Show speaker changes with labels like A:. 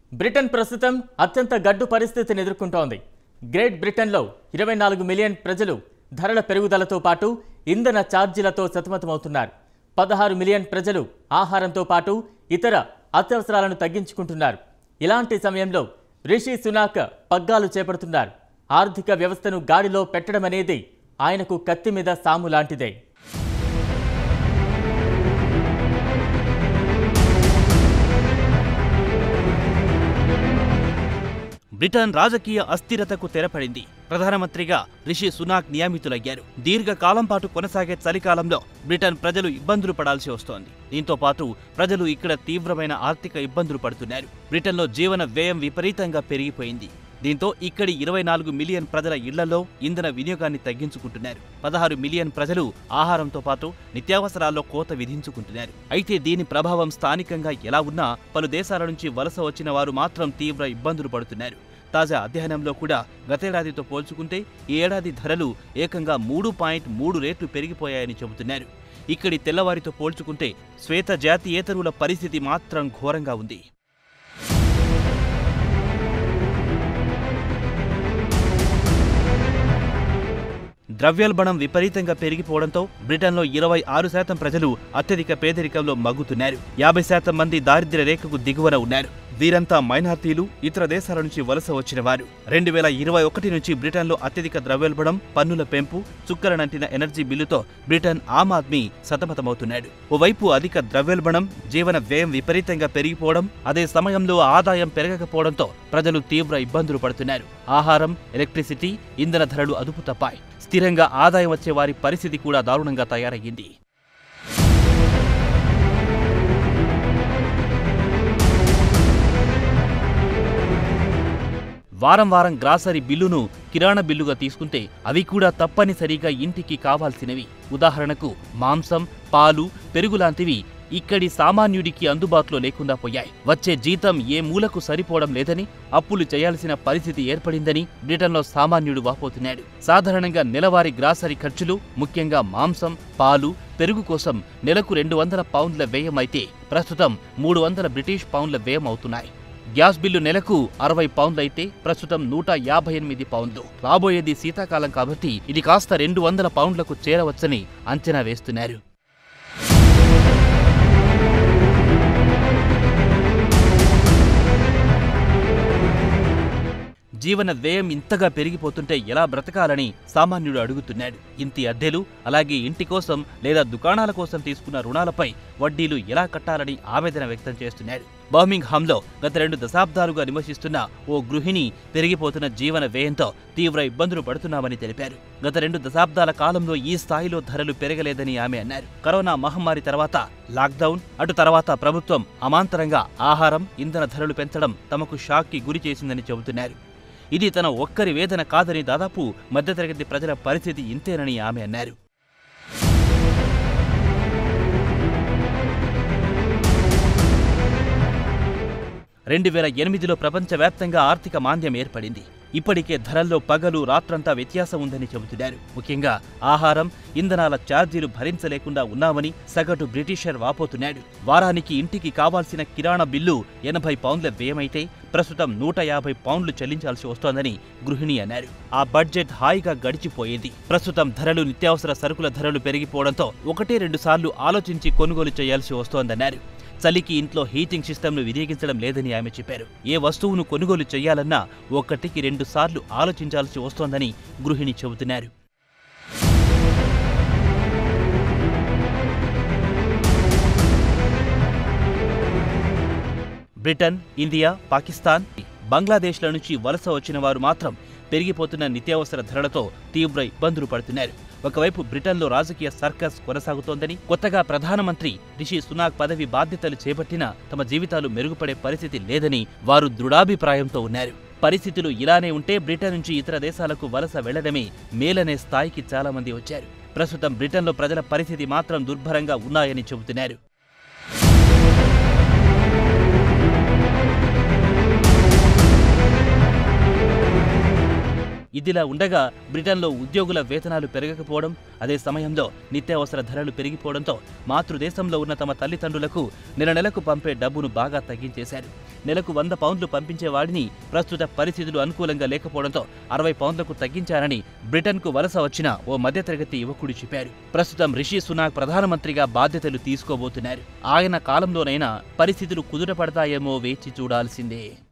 A: Britain ప్రస్తుతం అత్యంత గడ్డు పరిస్థితిని ఎదుర్కొంటోంది గ్రేట్ బ్రిటన్లో ఇరవై నాలుగు మిలియన్ ప్రజలు ధరల పెరుగుదలతో పాటు ఇంధన ఛార్జీలతో సతమతమవుతున్నారు పదహారు మిలియన్ ప్రజలు ఆహారంతో పాటు ఇతర అత్యవసరాలను తగ్గించుకుంటున్నారు ఇలాంటి సమయంలో రిషి సునాక్ పగ్గాలు చేపడుతున్నారు ఆర్థిక వ్యవస్థను గాడిలో పెట్టడం అనేది ఆయనకు కత్తి మీద సాము లాంటిదే
B: బ్రిటన్ రాజకీయ అస్థిరతకు తెరపడింది ప్రధానమంత్రిగా రిషి సునాక్ నియమితులయ్యారు దీర్ఘకాలం పాటు కొనసాగే చలికాలంలో బ్రిటన్ ప్రజలు ఇబ్బందులు పడాల్సి వస్తోంది దీంతో పాటు ప్రజలు ఇక్కడ తీవ్రమైన ఆర్థిక ఇబ్బందులు పడుతున్నారు బ్రిటన్లో జీవన వ్యయం విపరీతంగా పెరిగిపోయింది దీంతో ఇక్కడి ఇరవై నాలుగు మిలియన్ ప్రజల ఇళ్లలో ఇంధన వినియోగాన్ని తగ్గించుకుంటున్నారు పదహారు మిలియన్ ప్రజలు ఆహారంతో పాటు నిత్యావసరాల్లో కోత విధించుకుంటున్నారు అయితే దీని ప్రభావం స్థానికంగా ఎలా ఉన్నా పలు దేశాల నుంచి వలస వచ్చిన వారు మాత్రం తీవ్ర ఇబ్బందులు పడుతున్నారు తాజా అధ్యయనంలో కూడా గతేడాదితో పోల్చుకుంటే ఈ ఏడాది ధరలు ఏకంగా మూడు పాయింట్ మూడు రేట్లు పెరిగిపోయాయని చెబుతున్నారు ఇక్కడి తెల్లవారితో పోల్చుకుంటే శ్వేత జాతీయేతరుల పరిస్థితి మాత్రం ఘోరంగా ఉంది ద్రవ్యోల్బణం విపరీతంగా పెరిగిపోవడంతో బ్రిటన్లో ఇరవై ఆరు శాతం ప్రజలు అత్యధిక పేదరికంలో మగ్గుతున్నారు యాభై శాతం మంది దారిద్ర్య రేఖకు దిగువన ఉన్నారు వీరంతా మైనార్టీలు ఇతర దేశాల నుంచి వలస వచ్చిన వారు రెండు వేల ఇరవై ఒకటి నుంచి బ్రిటన్లో అత్యధిక ద్రవ్యోల్బణం పన్నుల పెంపు చుక్కలనంటిన ఎనర్జీ బిల్లుతో బ్రిటన్ ఆమ్ ఆద్మీ సతమతమవుతున్నాడు ఓవైపు అధిక ద్రవ్యోల్బణం జీవన వ్యయం విపరీతంగా పెరిగిపోవడం అదే సమయంలో ఆదాయం పెరగకపోవడంతో ప్రజలు తీవ్ర ఇబ్బందులు పడుతున్నారు ఆహారం ఎలక్ట్రిసిటీ ఇంధన ధరలు అదుపు తప్పాయి స్థిరంగా ఆదాయం వచ్చే వారి పరిస్థితి కూడా దారుణంగా తయారయ్యింది వారం వారం గ్రాసరీ బిల్లును కిరాణా బిల్లుగా తీసుకుంటే అవి కూడా తప్పనిసరిగా ఇంటికి కావాల్సినవి ఉదాహరణకు మాంసం పాలు పెరుగు లాంటివి ఇక్కడి సామాన్యుడికి అందుబాటులో లేకుండా పోయాయి వచ్చే జీతం ఏ మూలకు సరిపోవడం లేదని అప్పులు చేయాల్సిన పరిస్థితి ఏర్పడిందని బ్రిటన్లో సామాన్యుడు వాపోతున్నాడు సాధారణంగా నెలవారీ గ్రాసరీ ఖర్చులు ముఖ్యంగా మాంసం పాలు పెరుగు కోసం నెలకు రెండు వందల పౌండ్ల వ్యయం అయితే ప్రస్తుతం మూడు వందల బ్రిటిష్ పౌండ్ల వ్యయం అవుతున్నాయి గ్యాస్ బిల్లు నెలకు అరవై పౌండ్లు అయితే ప్రస్తుతం నూట యాభై ఎనిమిది పౌండ్లు రాబోయేది శీతాకాలం కాబట్టి ఇది కాస్త రెండు వందల పౌండ్లకు చేరవచ్చని అంచనా వేస్తున్నారు జీవన వ్యయం ఇంతగా పెరిగిపోతుంటే ఎలా బ్రతకాలని సామాన్యుడు అడుగుతున్నాడు ఇంటి అద్దెలు అలాగే ఇంటి కోసం లేదా దుకాణాల కోసం తీసుకున్న రుణాలపై వడ్డీలు ఎలా కట్టాలని ఆవేదన వ్యక్తం చేస్తున్నాడు బర్మింగ్హామ్లో గత రెండు దశాబ్దాలుగా నివసిస్తున్న ఓ గృహిణి పెరిగిపోతున్న జీవన వ్యయంతో తీవ్ర ఇబ్బందులు పడుతున్నామని తెలిపారు గత రెండు దశాబ్దాల కాలంలో ఈ స్థాయిలో ధరలు పెరగలేదని ఆమె అన్నారు కరోనా మహమ్మారి తర్వాత లాక్డౌన్ అటు తర్వాత ప్రభుత్వం అమాంతరంగా ఆహారం ఇంధన ధరలు పెంచడం తమకు షాక్కి గురి చేసిందని చెబుతున్నారు ఇది తన ఒక్కరి వేదన కాదని దాదాపు మధ్యతరగతి ప్రజల పరిస్థితి ఇంతేనని ఆమె అన్నారు రెండు వేల ఎనిమిదిలో ప్రపంచవ్యాప్తంగా ఆర్థిక మాంద్యం ఏర్పడింది ఇప్పటికే ధరల్లో పగలు రాత్రంతా వ్యత్యాసం ఉందని చెబుతున్నారు ముఖ్యంగా ఆహారం ఇంధనాల ఛార్జీలు భరించలేకుండా ఉన్నామని సగటు బ్రిటిషర్ వాపోతున్నాడు వారానికి ఇంటికి కావాల్సిన కిరాణా బిల్లు ఎనభై పౌండ్ల వ్యయమైతే ప్రస్తుతం నూట యాభై పౌండ్లు చెల్లించాల్సి వస్తోందని గృహిణి అన్నారు ఆ బడ్జెట్ హాయిగా గడిచిపోయేది ప్రస్తుతం ధరలు నిత్యావసర సరుకుల ధరలు పెరిగిపోవడంతో ఒకటే రెండు సార్లు ఆలోచించి కొనుగోలు చేయాల్సి వస్తోందన్నారు చలికి ఇంట్లో హీటింగ్ సిస్టమ్ను వినియోగించడం లేదని ఆమె చెప్పారు ఏ వస్తువును కొనుగోలు చేయాలన్నా ఒకటికి రెండు సార్లు ఆలోచించాల్సి వస్తోందని గృహిణి చెబుతున్నారు బ్రిటన్ ఇండియా పాకిస్తాన్ బంగ్లాదేశ్ల నుంచి వలస వచ్చిన వారు మాత్రం పెరిగిపోతున్న నిత్యావసర ధరలతో తీవ్ర ఇబ్బందులు పడుతున్నారు ఒకవైపు బ్రిటన్లో రాజకీయ సర్కస్ కొనసాగుతోందని కొత్తగా ప్రధానమంత్రి రిషి సునాక్ పదవి బాధ్యతలు చేపట్టినా తమ జీవితాలు మెరుగుపడే పరిస్థితి లేదని వారు దృఢాభిప్రాయంతో ఉన్నారు పరిస్థితులు ఇలానే ఉంటే బ్రిటన్ నుంచి ఇతర దేశాలకు వలస వెళ్లడమే మేలనే స్థాయికి చాలా మంది వచ్చారు ప్రస్తుతం బ్రిటన్లో ప్రజల పరిస్థితి మాత్రం దుర్భరంగా ఉన్నాయని చెబుతున్నారు ఇదిలా ఉండగా బ్రిటన్లో ఉద్యోగుల వేతనాలు పెరగకపోవడం అదే సమయంలో నిత్యావసర ధరలు పెరిగిపోవడంతో మాతృదేశంలో ఉన్న తమ తల్లిదండ్రులకు నెల నెలకు పంపే డబ్బును బాగా తగ్గించేశారు నెలకు వంద పౌండ్లు పంపించే వాడిని ప్రస్తుత పరిస్థితులు అనుకూలంగా లేకపోవడంతో అరవై పౌండ్లకు తగ్గించారని బ్రిటన్కు వలస వచ్చిన ఓ మధ్యతరగతి యువకుడు చెప్పారు ప్రస్తుతం రిషి సునాక్ ప్రధానమంత్రిగా బాధ్యతలు తీసుకోబోతున్నారు ఆయన కాలంలోనైనా పరిస్థితులు కుదుటపడతాయేమో వేచి చూడాల్సిందే